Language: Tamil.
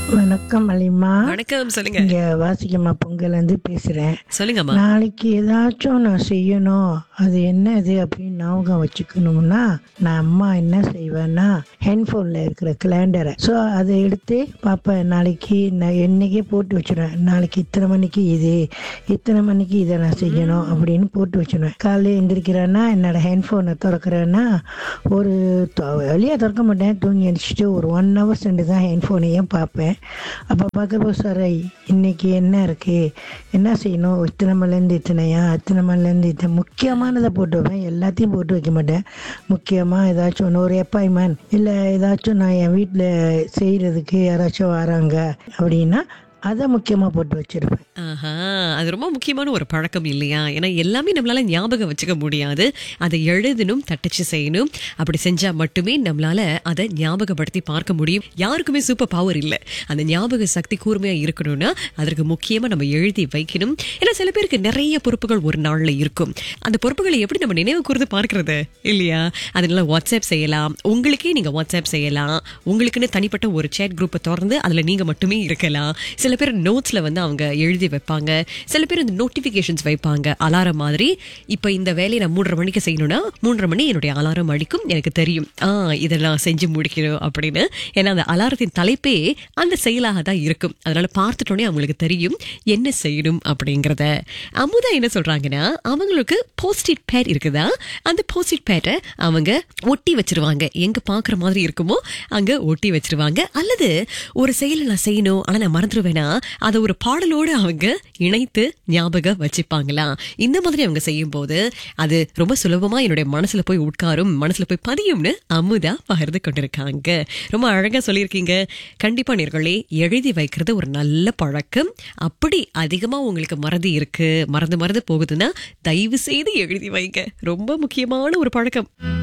வணக்கம் அலிமா வணக்கம் சொல்லுங்க இங்க வாசிக்கம்மா பொங்கல் இருந்து பேசுறேன் சொல்லுங்கம்மா நாளைக்கு ஏதாச்சும் நான் செய்யணும் அது என்னது அப்படின்னு ஞாபகம் வச்சுக்கணும்னா நான் அம்மா என்ன செய்வேன்னா ஹெட்ஃபோனில் இருக்கிற கேலண்டரை ஸோ அதை எடுத்து பார்ப்பேன் நாளைக்கு நான் என்னைக்கே போட்டு வச்சுருவேன் நாளைக்கு இத்தனை மணிக்கு இது இத்தனை மணிக்கு இதை நான் செய்யணும் அப்படின்னு போட்டு வச்சுருவேன் காலையில் எந்திரிக்கிறேன்னா என்னோட ஹெட்ஃபோனை திறக்கிறேன்னா ஒரு வழியாக திறக்க மாட்டேன் தூங்கி எழுந்திரிச்சிட்டு ஒரு ஒன் ஹவர்ஸ் ரெண்டு தான் ஹெட்ஃபோனையும் பார்ப்பேன் அப்போ பார்க்கப்போ சார் இன்னைக்கு என்ன இருக்குது என்ன செய்யணும் இத்தனை மணிலேருந்து இத்தனையா இத்தனை மணிலேருந்து இத்தனை முக்கியமானதை போட்டு வைப்பேன் எல்லாத்தையும் போட்டு வைக்க மாட்டேன் முக்கியமாக ஏதாச்சும் ஒன்று ஒரு அப்பாயின்மெண்ட் இல்லை ஏதாச்சும் நான் என் வீட்டில் செய்கிறதுக்கு யாராச்சும் வராங்க அப்படின்னா அதை முக்கியமாக போட்டு வச்சுருப்பேன் ஆஹா அது ரொம்ப முக்கியமான ஒரு பழக்கம் இல்லையா ஏன்னா எல்லாமே நம்மளால ஞாபகம் வச்சுக்க முடியாது அதை எழுதணும் தட்டச்சு செய்யணும் அப்படி செஞ்சா மட்டுமே நம்மளால அதை ஞாபகப்படுத்தி பார்க்க முடியும் யாருக்குமே சூப்பர் பவர் இல்லை அந்த ஞாபக சக்தி கூர்மையா இருக்கணும்னா அதற்கு முக்கியமா நம்ம எழுதி வைக்கணும் ஏன்னா சில பேருக்கு நிறைய பொறுப்புகள் ஒரு நாள்ல இருக்கும் அந்த பொறுப்புகளை எப்படி நம்ம நினைவு கூர்ந்து பார்க்கறது இல்லையா அதனால வாட்ஸ்அப் செய்யலாம் உங்களுக்கே நீங்க வாட்ஸ்அப் செய்யலாம் உங்களுக்குன்னு தனிப்பட்ட ஒரு சேட் குரூப்பை திறந்து அதுல நீங்க மட்டுமே இருக்கலாம் சில பேர் நோட்ஸ்ல வந்து அவங்க எழுதி வைப்பாங்க சில பேர் இந்த நோட்டிபிகேஷன்ஸ் வைப்பாங்க அலாரம் மாதிரி இப்ப இந்த வேலையை நான் மூன்றரை மணிக்கு செய்யணும்னா மூன்றரை மணி என்னுடைய அலாரம் அடிக்கும் எனக்கு தெரியும் ஆ இதெல்லாம் செஞ்சு முடிக்கணும் அப்படின்னு ஏன்னா அந்த அலாரத்தின் தலைப்பே அந்த செயலாக தான் இருக்கும் அதனால பார்த்துட்டோன்னே அவங்களுக்கு தெரியும் என்ன செய்யணும் அப்படிங்கறத அமுதா என்ன சொல்றாங்கன்னா அவங்களுக்கு போஸ்டிட் பேட் இருக்குதா அந்த போஸ்டிட் பேட்டை அவங்க ஒட்டி வச்சிருவாங்க எங்க பாக்குற மாதிரி இருக்குமோ அங்க ஒட்டி வச்சிருவாங்க அல்லது ஒரு செயலை நான் செய்யணும் ஆனா நான் மறந்துடுவேனா அதை ஒரு பாடலோடு அவங்க இணைத்து ஞாபகம் வச்சுப்பாங்களாம் இந்த மாதிரி அவங்க செய்யும் போது அது ரொம்ப சுலபமா என்னுடைய மனசுல போய் உட்காரும் மனசுல போய் பதியும்னு அமுதா பகிர்ந்து கொண்டிருக்காங்க ரொம்ப அழகா சொல்லியிருக்கீங்க கண்டிப்பா நேர்களே எழுதி வைக்கிறது ஒரு நல்ல பழக்கம் அப்படி அதிகமா உங்களுக்கு மறதி இருக்கு மறந்து மறந்து போகுதுன்னா தயவு செய்து எழுதி வைங்க ரொம்ப முக்கியமான ஒரு பழக்கம்